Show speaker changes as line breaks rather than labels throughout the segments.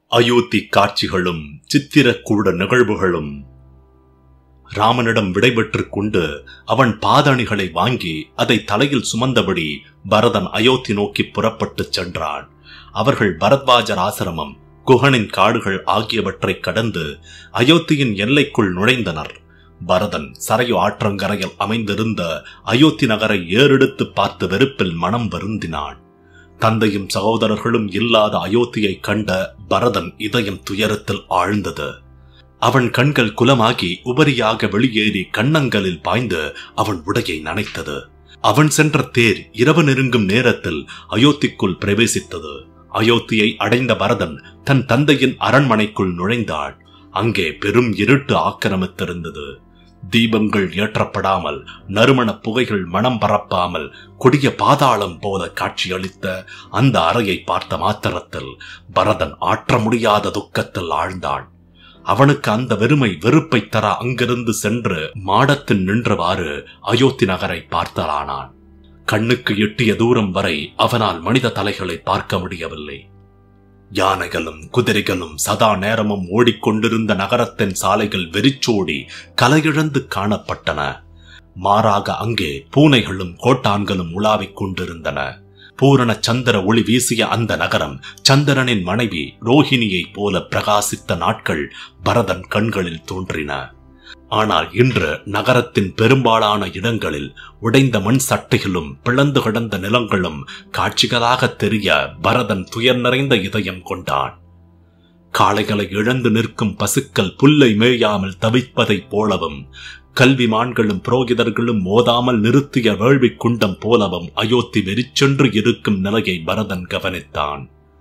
அயோத்தி காட்சிகளும் சித்திரக்கூட நிகழ்வுகளும் ராமனிடம் விடைபெற்றுக் கொண்டு அவன் பாதணிகளை வாங்கி அதை தலையில் சுமந்தபடி பரதன் அயோத்தி நோக்கி புறப்பட்டுச் சென்றான் அவர்கள் பரத்வாஜர் ஆசிரமம் குகனின் காடுகள் ஆகியவற்றை கடந்து அயோத்தியின் எல்லைக்குள் நுழைந்தனர் பரதன் சரையு ஆற்றங்கரையில் அமைந்திருந்த அயோத்தி நகரை ஏறெடுத்து பார்த்து வெறுப்பில் மனம் வருந்தினான் தந்தையும் சகோதரர்களும் இல்லாத அயோத்தியை கண்ட பரதன் இதயம் துயரத்தில் ஆழ்ந்தது அவன் கண்கள் குலமாகி உபரியாக வெளியேறி கண்ணங்களில் பாய்ந்து அவன் உடையை நனைத்தது அவன் சென்ற தேர் இரவு நெருங்கும் நேரத்தில் அயோத்திக்குள் பிரவேசித்தது அயோத்தியை அடைந்த பரதன் தன் தந்தையின் அரண்மனைக்குள் நுழைந்தாள் அங்கே பெரும் இருட்டு ஆக்கிரமித்திருந்தது தீபங்கள் ஏற்றப்படாமல் நறுமண புகைகள் மனம் பரப்பாமல் கொடிய பாதாளம் போல காட்சியளித்த அந்த அறையை பார்த்த மாத்திரத்தில் பரதன் ஆற்ற முடியாத துக்கத்தில் ஆழ்ந்தான் அவனுக்கு அந்த வெறுமை வெறுப்பை தர அங்கிருந்து சென்று மாடத்தில் நின்றவாறு அயோத்தி நகரை பார்த்தலானான் கண்ணுக்கு எட்டிய தூரம் வரை அவனால் மனித தலைகளை பார்க்க முடியவில்லை யானைகளும் குதிரைகளும் சதா நேரமும் ஓடிக்கொண்டிருந்த நகரத்தின் சாலைகள் வெறிச்சோடி கலையிழந்து காணப்பட்டன மாறாக அங்கே பூனைகளும் கோட்டான்களும் உலாவிக் கொண்டிருந்தன பூரண சந்திர ஒளி வீசிய அந்த நகரம் சந்திரனின் மனைவி ரோஹிணியைப் போல பிரகாசித்த நாட்கள் பரதன் கண்களில் தோன்றின ஆனால் இன்று நகரத்தின் பெரும்பாலான இடங்களில் உடைந்த மண் சட்டைகளும் பிளந்து கிடந்த நிலங்களும் காட்சிகளாக தெரிய பரதன் துயர் நிறைந்த இதயம் கொண்டான் காளைகளை இழந்து நிற்கும் பசுக்கள் புல்லை மேயாமல் தவிப்பதைப் போலவும் கல்விமான்களும் புரோகிதர்களும் மோதாமல் நிறுத்திய வேள்வி குண்டம் போலவும் அயோத்தி வெறிச்சென்று இருக்கும் நிலையை பரதன் கவனித்தான்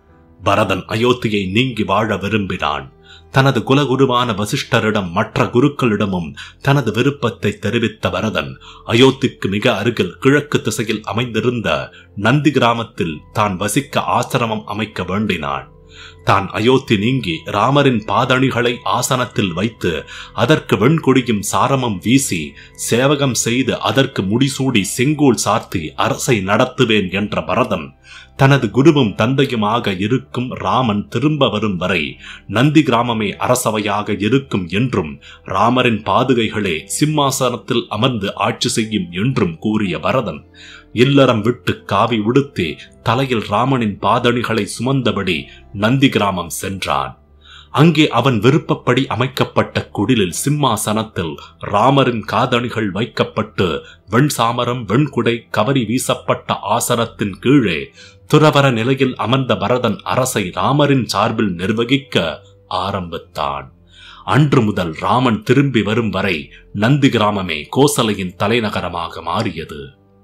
பரதன் அயோத்தியை நீங்கி வாழ விரும்பினான் தனது குலகுருவான வசிஷ்டரிடம் மற்ற குருக்களிடமும் தனது விருப்பத்தை தெரிவித்த பரதன் அயோத்திக்கு மிக அருகில் கிழக்கு திசையில் அமைந்திருந்த நந்தி கிராமத்தில் தான் வசிக்க ஆசிரமம் அமைக்க வேண்டினான் தான் அயோத்தி நீங்கி ராமரின் பாதணிகளை ஆசனத்தில் வைத்து அதற்கு வெண்கொடியும் சாரமும் வீசி சேவகம் செய்து அதற்கு முடிசூடி செங்கோல் சார்த்தி அரசை நடத்துவேன் என்ற பரதன் தனது குருவும் தந்தையுமாக இருக்கும் ராமன் திரும்ப வரும் வரை நந்தி கிராமமே அரசவையாக இருக்கும் என்றும் ராமரின் பாதுகைகளே சிம்மாசனத்தில் அமர்ந்து ஆட்சி செய்யும் என்றும் கூறிய பரதன் இல்லறம் விட்டு காவி உடுத்தி தலையில் ராமனின் பாதணிகளை சுமந்தபடி நந்தி கிராமம் சென்றான் அங்கே அவன் விருப்பப்படி அமைக்கப்பட்ட குடிலில் சிம்மாசனத்தில் ராமரின் காதணிகள் வைக்கப்பட்டு வெண்சாமரம் வெண்குடை கவரி வீசப்பட்ட ஆசனத்தின் கீழே துறவர நிலையில் அமர்ந்த பரதன் அரசை ராமரின் சார்பில் நிர்வகிக்க ஆரம்பித்தான் அன்று முதல் ராமன் திரும்பி வரும் வரை நந்தி கிராமமே கோசலையின் தலைநகரமாக மாறியது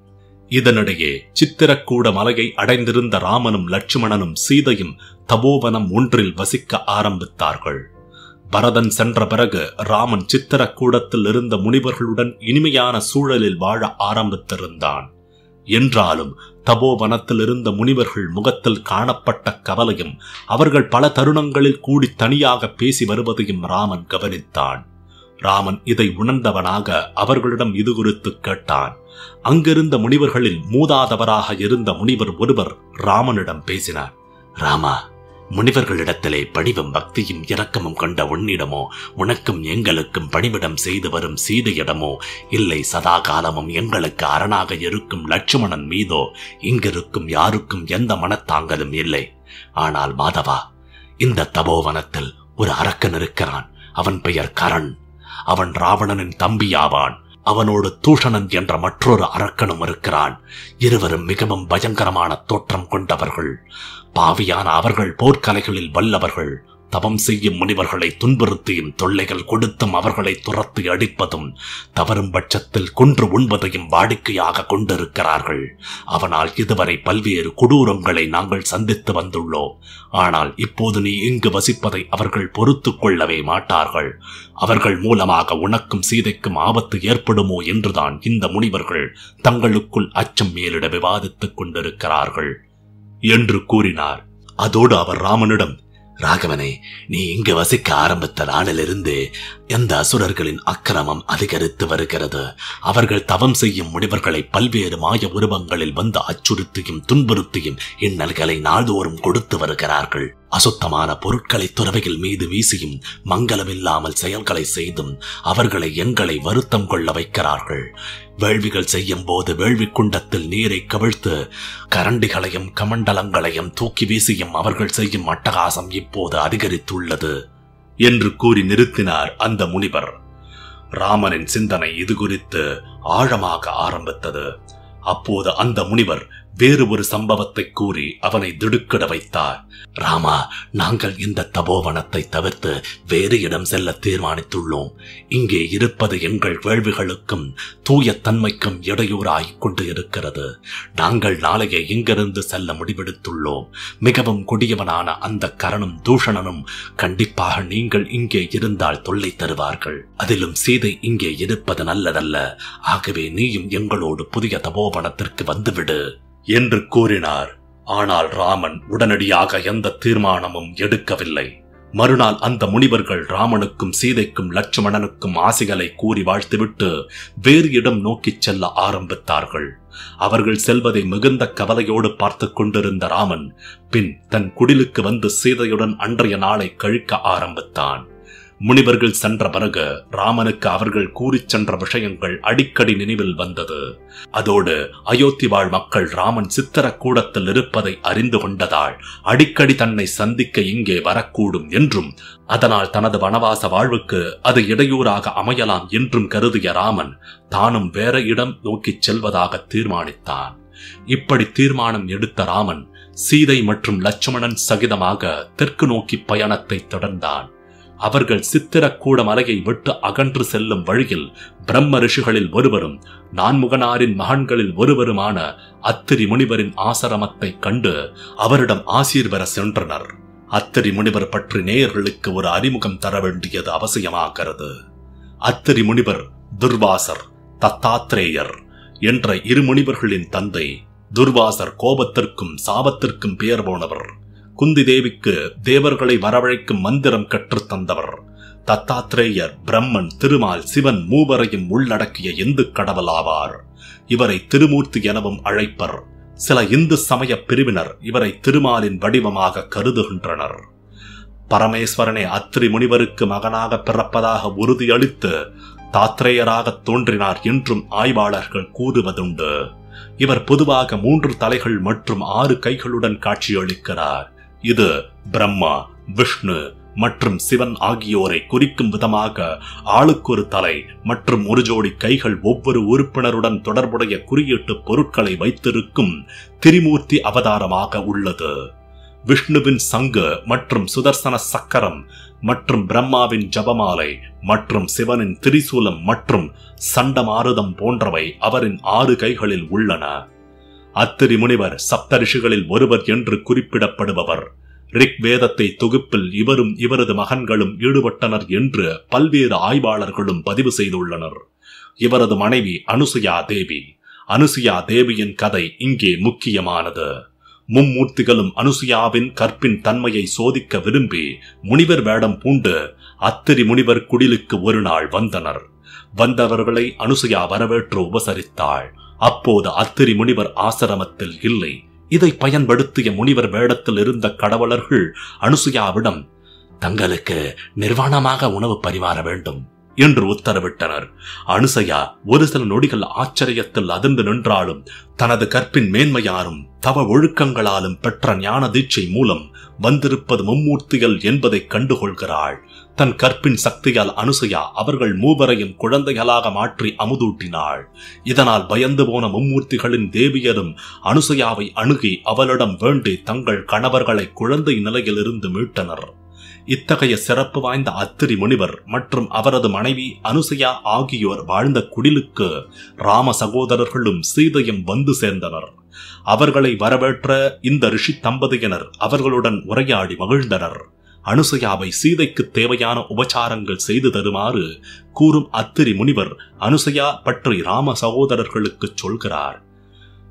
இதனிடையே சித்திரக்கூட மலையை அடைந்திருந்த ராமனும் லட்சுமணனும் சீதையும் தபோவனம் ஒன்றில் வசிக்க ஆரம்பித்தார்கள் பரதன் சென்ற பிறகு ராமன் சித்திரக்கூடத்தில் இருந்த முனிவர்களுடன் இனிமையான சூழலில் வாழ ஆரம்பித்திருந்தான் என்றாலும் தபோவனத்தில் இருந்த முனிவர்கள் முகத்தில் காணப்பட்ட கவலையும் அவர்கள் பல தருணங்களில் கூடி தனியாக பேசி வருவதையும் ராமன் கவனித்தான் ராமன் இதை உணர்ந்தவனாக அவர்களிடம் இது குறித்து கேட்டான் அங்கிருந்த முனிவர்களில் மூதாதவராக இருந்த முனிவர் ஒருவர் ராமனிடம் பேசினார் ராமா முனிவர்களிடத்திலே பணிவும் பக்தியும் இரக்கமும் கொண்ட உன்னிடமோ உனக்கும் எங்களுக்கும் பணிவிடம் செய்து வரும் சீதையிடமோ இல்லை சதா காலமும் எங்களுக்கு அரணாக இருக்கும் லட்சுமணன் மீதோ இங்கிருக்கும் யாருக்கும் எந்த மனத்தாங்கலும் இல்லை ஆனால் மாதவா இந்த தபோவனத்தில் ஒரு அரக்கன் இருக்கிறான் அவன் பெயர் கரண் அவன் ராவணனின் தம்பியாவான் அவனோடு தூஷணன் என்ற மற்றொரு அரக்கனும் இருக்கிறான் இருவரும் மிகவும் பயங்கரமான தோற்றம் கொண்டவர்கள் பாவியான அவர்கள் போர்க்கலைகளில் வல்லவர்கள் தவம் செய்யும் முனிவர்களை துன்புறுத்தியும் தொல்லைகள் கொடுத்தும் அவர்களை துரத்தி அடிப்பதும் தவறும் பட்சத்தில் கொன்று உண்பதையும் வாடிக்கையாக கொண்டிருக்கிறார்கள் அவனால் இதுவரை பல்வேறு கொடூரங்களை நாங்கள் சந்தித்து வந்துள்ளோம் ஆனால் இப்போது நீ இங்கு வசிப்பதை அவர்கள் பொறுத்து கொள்ளவே மாட்டார்கள் அவர்கள் மூலமாக உனக்கும் சீதைக்கும் ஆபத்து ஏற்படுமோ என்றுதான் இந்த முனிவர்கள் தங்களுக்குள் அச்சம் மேலிட விவாதித்துக் கொண்டிருக்கிறார்கள் என்று கூறினார் அதோடு அவர் ராமனிடம் ராகவனே நீ இங்கு வசிக்க ஆரம்பித்த நாளிலிருந்து எந்த அசுரர்களின் அக்கிரமம் அதிகரித்து வருகிறது அவர்கள் தவம் செய்யும் முனிவர்களை பல்வேறு மாய உருவங்களில் வந்து அச்சுறுத்தியும் துன்புறுத்தியும் இன்னல்களை நாள்தோறும் கொடுத்து வருகிறார்கள் அசுத்தமான பொருட்களை துறவைகள் மீது வீசியும் மங்களமில்லாமல் செயல்களை செய்தும் அவர்களை எங்களை வருத்தம் கொள்ள வைக்கிறார்கள் வேள்விகள் செய்யும் போது வேள்வி குண்டத்தில் நீரை கவிழ்த்து கரண்டிகளையும் கமண்டலங்களையும் தூக்கி வீசியும் அவர்கள் செய்யும் அட்டகாசம் இப்போது அதிகரித்துள்ளது என்று கூறி நிறுத்தினார் அந்த முனிவர் ராமனின் சிந்தனை இது குறித்து ஆழமாக ஆரம்பித்தது அப்போது அந்த முனிவர் வேறு ஒரு சம்பவத்தை கூறி அவனை திடுக்கிட வைத்தார் ராமா நாங்கள் இந்த தபோவனத்தை தவிர்த்து வேறு இடம் செல்ல தீர்மானித்துள்ளோம் இங்கே இருப்பது எங்கள் வேள்விகளுக்கும் தூய தன்மைக்கும் இடையூறாகிக் கொண்டு இருக்கிறது நாங்கள் நாளைய இங்கிருந்து செல்ல முடிவெடுத்துள்ளோம் மிகவும் கொடியவனான அந்த கரணும் தூஷணனும் கண்டிப்பாக நீங்கள் இங்கே இருந்தால் தொல்லை தருவார்கள் அதிலும் சீதை இங்கே இருப்பது நல்லதல்ல ஆகவே நீயும் எங்களோடு புதிய தபோவனத்திற்கு வந்துவிடு என்று கூறினார் ஆனால் ராமன் உடனடியாக எந்த தீர்மானமும் எடுக்கவில்லை மறுநாள் அந்த முனிவர்கள் ராமனுக்கும் சீதைக்கும் லட்சுமணனுக்கும் ஆசைகளை கூறி வாழ்த்துவிட்டு வேறு இடம் நோக்கிச் செல்ல ஆரம்பித்தார்கள் அவர்கள் செல்வதை மிகுந்த கவலையோடு பார்த்து கொண்டிருந்த ராமன் பின் தன் குடிலுக்கு வந்து சீதையுடன் அன்றைய நாளை கழிக்க ஆரம்பித்தான் முனிவர்கள் சென்ற பிறகு ராமனுக்கு அவர்கள் கூறிச் சென்ற விஷயங்கள் அடிக்கடி நினைவில் வந்தது அதோடு அயோத்தி வாழ் மக்கள் ராமன் சித்திர கூடத்தில் இருப்பதை அறிந்து கொண்டதால் அடிக்கடி தன்னை சந்திக்க இங்கே வரக்கூடும் என்றும் அதனால் தனது வனவாச வாழ்வுக்கு அது இடையூறாக அமையலாம் என்றும் கருதிய ராமன் தானும் வேற இடம் நோக்கிச் செல்வதாக தீர்மானித்தான் இப்படி தீர்மானம் எடுத்த ராமன் சீதை மற்றும் லட்சுமணன் சகிதமாக தெற்கு நோக்கி பயணத்தை தொடர்ந்தான் அவர்கள் சித்திரக்கூட மலையை விட்டு அகன்று செல்லும் வழியில் பிரம்ம ரிஷிகளில் ஒருவரும் நான்முகனாரின் மகன்களில் ஒருவருமான அத்திரி முனிவரின் ஆசிரமத்தை கண்டு அவரிடம் ஆசீர்வர சென்றனர் அத்திரி முனிவர் பற்றி நேயர்களுக்கு ஒரு அறிமுகம் தர வேண்டியது அவசியமாகிறது அத்திரி முனிவர் துர்வாசர் தத்தாத்ரேயர் என்ற இரு முனிவர்களின் தந்தை துர்வாசர் கோபத்திற்கும் சாபத்திற்கும் பெயர் போனவர் குந்தி தேவிக்கு தேவர்களை வரவழைக்கும் மந்திரம் கற்றுத் தந்தவர் தத்தாத்ரேயர் பிரம்மன் திருமால் சிவன் மூவரையும் உள்ளடக்கிய இந்து கடவுள் ஆவார் இவரை திருமூர்த்தி எனவும் அழைப்பர் சில இந்து சமய பிரிவினர் இவரை திருமாலின் வடிவமாக கருதுகின்றனர் பரமேஸ்வரனே அத்திரி முனிவருக்கு மகனாக பிறப்பதாக உறுதியளித்து தாத்ரேயராக தோன்றினார் என்றும் ஆய்வாளர்கள் கூறுவதுண்டு இவர் பொதுவாக மூன்று தலைகள் மற்றும் ஆறு கைகளுடன் காட்சியளிக்கிறார் இது பிரம்மா விஷ்ணு மற்றும் சிவன் ஆகியோரை குறிக்கும் விதமாக ஆளுக்கொரு தலை மற்றும் ஒரு ஜோடி கைகள் ஒவ்வொரு உறுப்பினருடன் தொடர்புடைய குறியீட்டு பொருட்களை வைத்திருக்கும் திரிமூர்த்தி அவதாரமாக உள்ளது விஷ்ணுவின் சங்கு மற்றும் சுதர்சன சக்கரம் மற்றும் பிரம்மாவின் ஜபமாலை மற்றும் சிவனின் திரிசூலம் மற்றும் சண்டமாருதம் போன்றவை அவரின் ஆறு கைகளில் உள்ளன அத்திரி முனிவர் சப்தரிஷிகளில் ஒருவர் என்று குறிப்பிடப்படுபவர் ரிக் வேதத்தை தொகுப்பில் இவரும் இவரது மகன்களும் ஈடுபட்டனர் என்று பல்வேறு ஆய்வாளர்களும் பதிவு செய்துள்ளனர் இவரது மனைவி அனுசுயா தேவி அனுசுயா தேவியின் கதை இங்கே முக்கியமானது மும்மூர்த்திகளும் அனுசுயாவின் கற்பின் தன்மையை சோதிக்க விரும்பி முனிவர் வேடம் பூண்டு அத்திரி முனிவர் குடிலுக்கு ஒரு நாள் வந்தனர் வந்தவர்களை அனுசுயா வரவேற்று உபசரித்தாள் அப்போது அத்திரி முனிவர் ஆசிரமத்தில் இல்லை இதை பயன்படுத்திய முனிவர் வேடத்தில் இருந்த கடவுளர்கள் அனுசுயாவிடம் தங்களுக்கு நிர்வாணமாக உணவு பரிமாற வேண்டும் என்று உத்தரவிட்டனர் அனுசையா ஒரு சில நொடிகள் ஆச்சரியத்தில் அதிர்ந்து நின்றாலும் தனது கற்பின் மேன்மையாலும் தவ ஒழுக்கங்களாலும் பெற்ற ஞான தீட்சை மூலம் வந்திருப்பது மும்மூர்த்திகள் என்பதை கண்டுகொள்கிறாள் தன் கற்பின் சக்தியால் அனுசையா அவர்கள் மூவரையும் குழந்தைகளாக மாற்றி அமுதூட்டினாள் இதனால் பயந்து போன மும்மூர்த்திகளின் தேவியரும் அனுசையாவை அணுகி அவளிடம் வேண்டி தங்கள் கணவர்களை குழந்தை நிலையிலிருந்து மீட்டனர் இத்தகைய சிறப்பு வாய்ந்த அத்திரி முனிவர் மற்றும் அவரது மனைவி அனுசையா ஆகியோர் வாழ்ந்த குடிலுக்கு ராம சகோதரர்களும் சீதையும் வந்து சேர்ந்தனர் அவர்களை வரவேற்ற இந்த ரிஷி தம்பதியினர் அவர்களுடன் உரையாடி மகிழ்ந்தனர் அனுசையாவை சீதைக்கு தேவையான உபச்சாரங்கள் செய்து தருமாறு கூறும் அத்திரி முனிவர் அனுசையா பற்றி ராம சகோதரர்களுக்கு சொல்கிறார்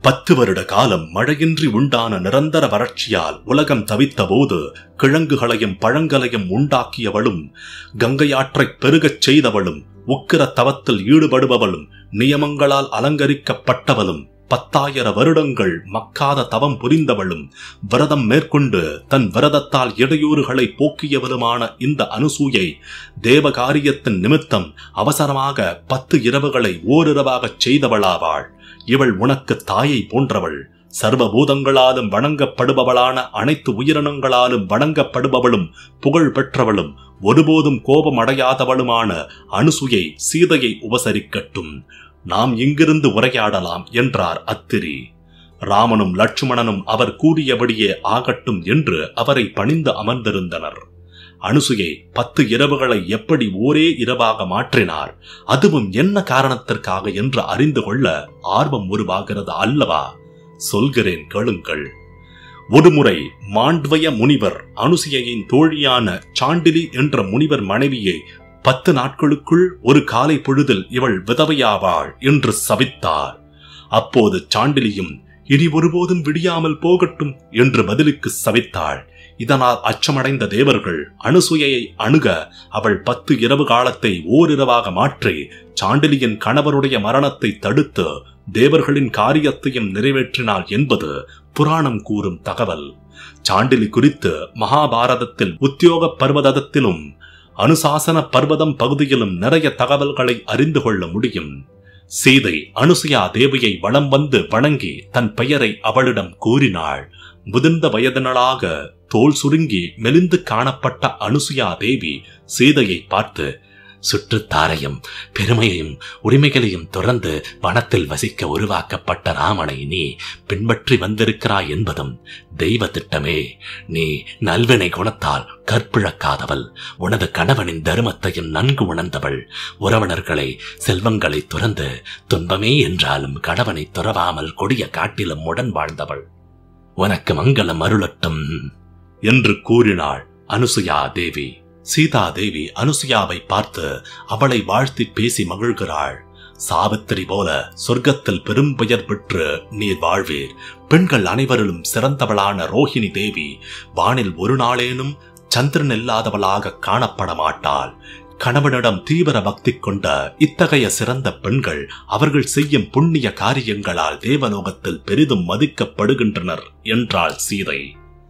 பத்து வருட காலம் மழையின்றி உண்டான நிரந்தர வறட்சியால் உலகம் தவித்தபோது கிழங்குகளையும் பழங்களையும் உண்டாக்கியவளும் கங்கையாற்றைப் பெருகச் செய்தவளும் உக்கிர தவத்தில் ஈடுபடுபவளும் நியமங்களால் அலங்கரிக்கப்பட்டவளும் பத்தாயிர வருடங்கள் மக்காத தவம் புரிந்தவளும் விரதம் மேற்கொண்டு தன் விரதத்தால் இடையூறுகளை போக்கியவளுமான இந்த அனுசூயை தேவகாரியத்தின் நிமித்தம் அவசரமாக பத்து இரவுகளை ஓரிரவாகச் செய்தவளாவாள் இவள் உனக்கு தாயை போன்றவள் சர்வபூதங்களாலும் வணங்கப்படுபவளான அனைத்து உயிரினங்களாலும் வணங்கப்படுபவளும் புகழ் பெற்றவளும் ஒருபோதும் கோபம் அடையாதவளுமான அனுசுயை சீதையை உபசரிக்கட்டும் நாம் இங்கிருந்து உரையாடலாம் என்றார் அத்திரி ராமனும் லட்சுமணனும் அவர் கூறியபடியே ஆகட்டும் என்று அவரை பணிந்து அமர்ந்திருந்தனர் அனுசுயை பத்து இரவுகளை எப்படி ஒரே இரவாக மாற்றினார் அதுவும் என்ன காரணத்திற்காக என்று அறிந்து கொள்ள ஆர்வம் உருவாகிறது அல்லவா சொல்கிறேன் கேளுங்கள் ஒருமுறை மாண்ட்வய முனிவர் அனுசுயையின் தோழியான சாண்டிலி என்ற முனிவர் மனைவியை பத்து நாட்களுக்குள் ஒரு காலை பொழுதில் இவள் விதவையாவாள் என்று சபித்தார் அப்போது சாண்டிலியும் இனி ஒருபோதும் விடியாமல் போகட்டும் என்று பதிலுக்கு சபித்தாள் இதனால் அச்சமடைந்த தேவர்கள் அனுசுயையை அணுக அவள் பத்து இரவு காலத்தை ஓரிரவாக மாற்றி சாண்டிலியின் கணவருடைய மரணத்தை தடுத்து தேவர்களின் காரியத்தையும் நிறைவேற்றினாள் என்பது புராணம் கூறும் தகவல் சாண்டிலி குறித்து மகாபாரதத்தில் உத்தியோக பர்வதத்திலும் அனுசாசன பர்வதம் பகுதியிலும் நிறைய தகவல்களை அறிந்து கொள்ள முடியும் சீதை அனுசுயா தேவியை வலம் வந்து வணங்கி தன் பெயரை அவளிடம் கூறினாள் முதிர்ந்த வயதினளாக தோல் சுருங்கி மெலிந்து காணப்பட்ட அனுசுயா தேவி சீதையை பார்த்து சுற்றுத்தாரையும் பெருமையையும் உரிமைகளையும் துறந்து வனத்தில் வசிக்க உருவாக்கப்பட்ட ராமனை நீ பின்பற்றி வந்திருக்கிறாய் என்பதும் தெய்வ திட்டமே நீ நல்வினை குணத்தால் கற்பிழக்காதவள் உனது கணவனின் தருமத்தையும் நன்கு உணர்ந்தவள் உறவினர்களை செல்வங்களை துறந்து துன்பமே என்றாலும் கணவனை துறவாமல் கொடிய காட்டிலும் உடன் வாழ்ந்தவள் உனக்கு மங்களம் அருளட்டும் என்று கூறினாள் அனுசுயா தேவி சீதா தேவி அனுசுயாவை பார்த்து அவளை வாழ்த்தி பேசி மகிழ்கிறாள் சாவித்திரி போல சொர்க்கத்தில் பெரும் பெயர் பெற்று நீர் வாழ்வீர் பெண்கள் அனைவரிலும் சிறந்தவளான ரோஹிணி தேவி வானில் ஒரு நாளேனும் சந்திரன் இல்லாதவளாக காணப்பட மாட்டாள் கணவனிடம் தீவிர பக்தி கொண்ட இத்தகைய சிறந்த பெண்கள் அவர்கள் செய்யும் புண்ணிய காரியங்களால் தேவலோகத்தில் பெரிதும் மதிக்கப்படுகின்றனர் என்றாள் சீதை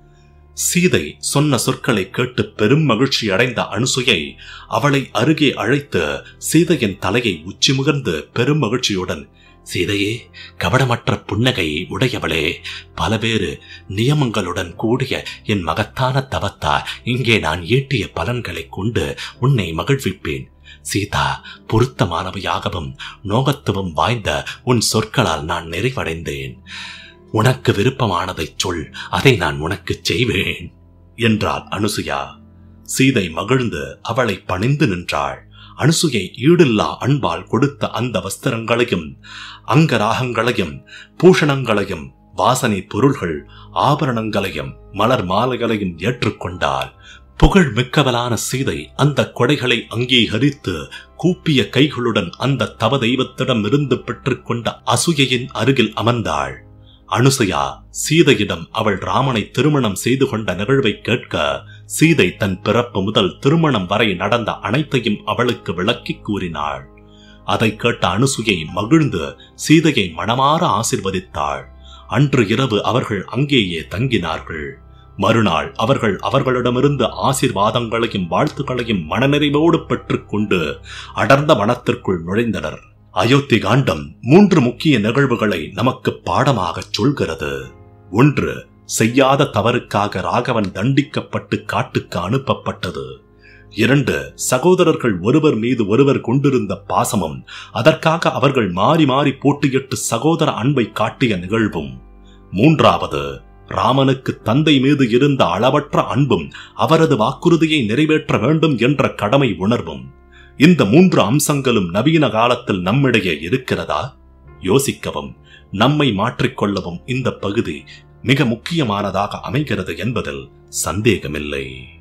சீதை சொன்ன சொற்களை கேட்டு பெரும் மகிழ்ச்சி அடைந்த அனுசுயை அவளை அருகே அழைத்து சீதையின் தலையை உச்சி முகர்ந்து பெரும் மகிழ்ச்சியுடன் சீதையே கபடமற்ற புன்னகை உடையவளே பல வேறு நியமங்களுடன் கூடிய என் மகத்தான தவத்தால் இங்கே நான் ஈட்டிய பலன்களைக் கொண்டு உன்னை மகிழ்விப்பேன் சீதா பொருத்தமானவையாகவும் நோகத்துவம் வாய்ந்த உன் சொற்களால் நான் நிறைவடைந்தேன் உனக்கு விருப்பமானதைச் சொல் அதை நான் உனக்குச் செய்வேன் என்றாள் அனுசுயா சீதை மகிழ்ந்து அவளை பணிந்து நின்றாள் அனுசுயை ஈடில்லா அன்பால் கொடுத்த அந்த வஸ்திரங்களையும் அங்கராகங்களையும் பூஷணங்களையும் வாசனை பொருள்கள் ஆபரணங்களையும் மலர் மாலைகளையும் ஏற்றுக்கொண்டாள் புகழ் மிக்கவளான சீதை அந்த கொடைகளை அங்கீகரித்து கூப்பிய கைகளுடன் அந்த தவ தெய்வத்திடம் இருந்து பெற்றுக்கொண்ட அசுயையின் அருகில் அமர்ந்தாள் அனுசயா சீதையிடம் அவள் ராமனை திருமணம் செய்து கொண்ட நிகழ்வை கேட்க சீதை தன் பிறப்பு முதல் திருமணம் வரை நடந்த அனைத்தையும் அவளுக்கு விளக்கி கூறினாள் அதை கேட்ட அனுசுயை மகிழ்ந்து சீதையை மனமாற ஆசிர்வதித்தாள் அன்று இரவு அவர்கள் அங்கேயே தங்கினார்கள் மறுநாள் அவர்கள் அவர்களிடமிருந்து ஆசிர்வாதங்களையும் வாழ்த்துக்களையும் மனநிறைவோடு பெற்றுக்கொண்டு அடர்ந்த வனத்திற்குள் நுழைந்தனர் அயோத்தி காண்டம் மூன்று முக்கிய நிகழ்வுகளை நமக்கு பாடமாகச் சொல்கிறது ஒன்று செய்யாத தவறுக்காக ராகவன் தண்டிக்கப்பட்டு காட்டுக்கு அனுப்பப்பட்டது இரண்டு சகோதரர்கள் ஒருவர் மீது ஒருவர் கொண்டிருந்த பாசமும் அதற்காக அவர்கள் மாறி மாறி போட்டியிட்டு சகோதர அன்பை காட்டிய நிகழ்வும் மூன்றாவது ராமனுக்கு தந்தை மீது இருந்த அளவற்ற அன்பும் அவரது வாக்குறுதியை நிறைவேற்ற வேண்டும் என்ற கடமை உணர்வும் இந்த மூன்று அம்சங்களும் நவீன காலத்தில் நம்மிடையே இருக்கிறதா யோசிக்கவும் நம்மை மாற்றிக்கொள்ளவும் இந்த பகுதி மிக முக்கியமானதாக அமைகிறது என்பதில் சந்தேகமில்லை